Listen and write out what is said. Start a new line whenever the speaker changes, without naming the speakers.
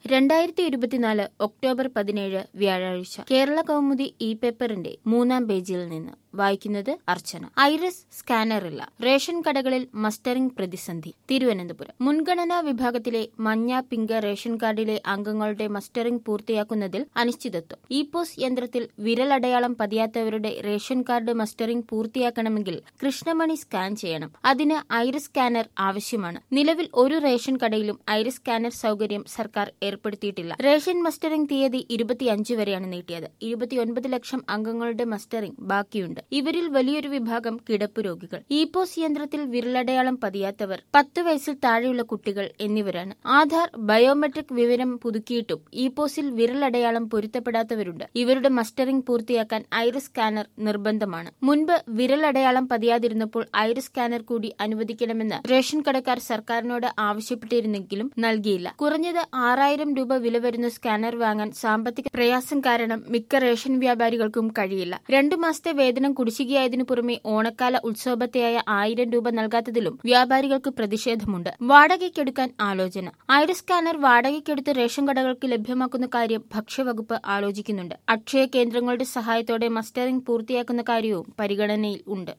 രണ്ടായിരത്തി ഇരുപത്തിനാല് ഒക്ടോബർ പതിനേഴ് വ്യാഴാഴ്ച കേരള കൗമുദി ഇ പേപ്പറിന്റെ മൂന്നാം പേജിൽ നിന്ന് വായിക്കുന്നത് അർച്ചന ഐറിസ് സ്കാനറില്ല റേഷൻ കടകളിൽ മസ്റ്ററിംഗ് പ്രതിസന്ധി തിരുവനന്തപുരം മുൻഗണനാ വിഭാഗത്തിലെ മഞ്ഞ പിങ്ക് റേഷൻ കാർഡിലെ അംഗങ്ങളുടെ മസ്റ്ററിംഗ് പൂർത്തിയാക്കുന്നതിൽ അനിശ്ചിതത്വം ഇ പോസ് യന്ത്രത്തിൽ വിരലടയാളം പതിയാത്തവരുടെ റേഷൻ കാർഡ് മസ്റ്ററിംഗ് പൂർത്തിയാക്കണമെങ്കിൽ കൃഷ്ണമണി സ്കാൻ ചെയ്യണം അതിന് ഐറിസ് സ്കാനർ ആവശ്യമാണ് നിലവിൽ ഒരു റേഷൻ കടയിലും ഐറിസ് സ്കാനർ സൗകര്യം സർക്കാർ ഏർപ്പെടുത്തിയിട്ടില്ല റേഷൻ മസ്റ്ററിംഗ് തീയതി ഇരുപത്തിയഞ്ച് വരെയാണ് നീട്ടിയത് ഇരുപത്തിയൊൻപത് ലക്ഷം അംഗങ്ങളുടെ മസ്റ്ററിംഗ് ബാക്കിയുണ്ട് ഇവരിൽ വലിയൊരു വിഭാഗം കിടപ്പ് രോഗികൾ ഇ പോസ് യന്ത്രത്തിൽ വിരലടയാളം പതിയാത്തവർ പത്ത് വയസ്സിൽ താഴെയുള്ള കുട്ടികൾ എന്നിവരാണ് ആധാർ ബയോമെട്രിക് വിവരം പുതുക്കിയിട്ടും ഇ പോസിൽ വിരലടയാളം പൊരുത്തപ്പെടാത്തവരുണ്ട് ഇവരുടെ മസ്റ്ററിംഗ് പൂർത്തിയാക്കാൻ ഐറിസ് സ്കാനർ നിർബന്ധമാണ് മുൻപ് വിരലടയാളം പതിയാതിരുന്നപ്പോൾ ഐറിസ് സ്കാനർ കൂടി അനുവദിക്കണമെന്ന് റേഷൻ കടക്കാർ സർക്കാരിനോട് ആവശ്യപ്പെട്ടിരുന്നെങ്കിലും നൽകിയില്ല കുറഞ്ഞത് ആറായിരം രൂപ വില വരുന്ന സ്കാനർ വാങ്ങാൻ സാമ്പത്തിക പ്രയാസം കാരണം മിക്ക റേഷൻ വ്യാപാരികൾക്കും കഴിയില്ല രണ്ടു മാസത്തെ വേതനം കുടിശ്ശികയായതിനു പുറമെ ഓണക്കാല ഉത്സവത്തെയായ ആയിരം രൂപ നൽകാത്തതിലും വ്യാപാരികൾക്ക് പ്രതിഷേധമുണ്ട് വാടകയ്ക്കെടുക്കാൻ ആലോചന ഐറിസ് സ്കാനർ വാടകയ്ക്കെടുത്ത് റേഷൻ കടകൾക്ക് ലഭ്യമാക്കുന്ന കാര്യം ഭക്ഷ്യവകുപ്പ് ആലോചിക്കുന്നുണ്ട് അക്ഷയ കേന്ദ്രങ്ങളുടെ സഹായത്തോടെ മസ്റ്ററിംഗ് പൂർത്തിയാക്കുന്ന കാര്യവും പരിഗണനയിൽ ഉണ്ട്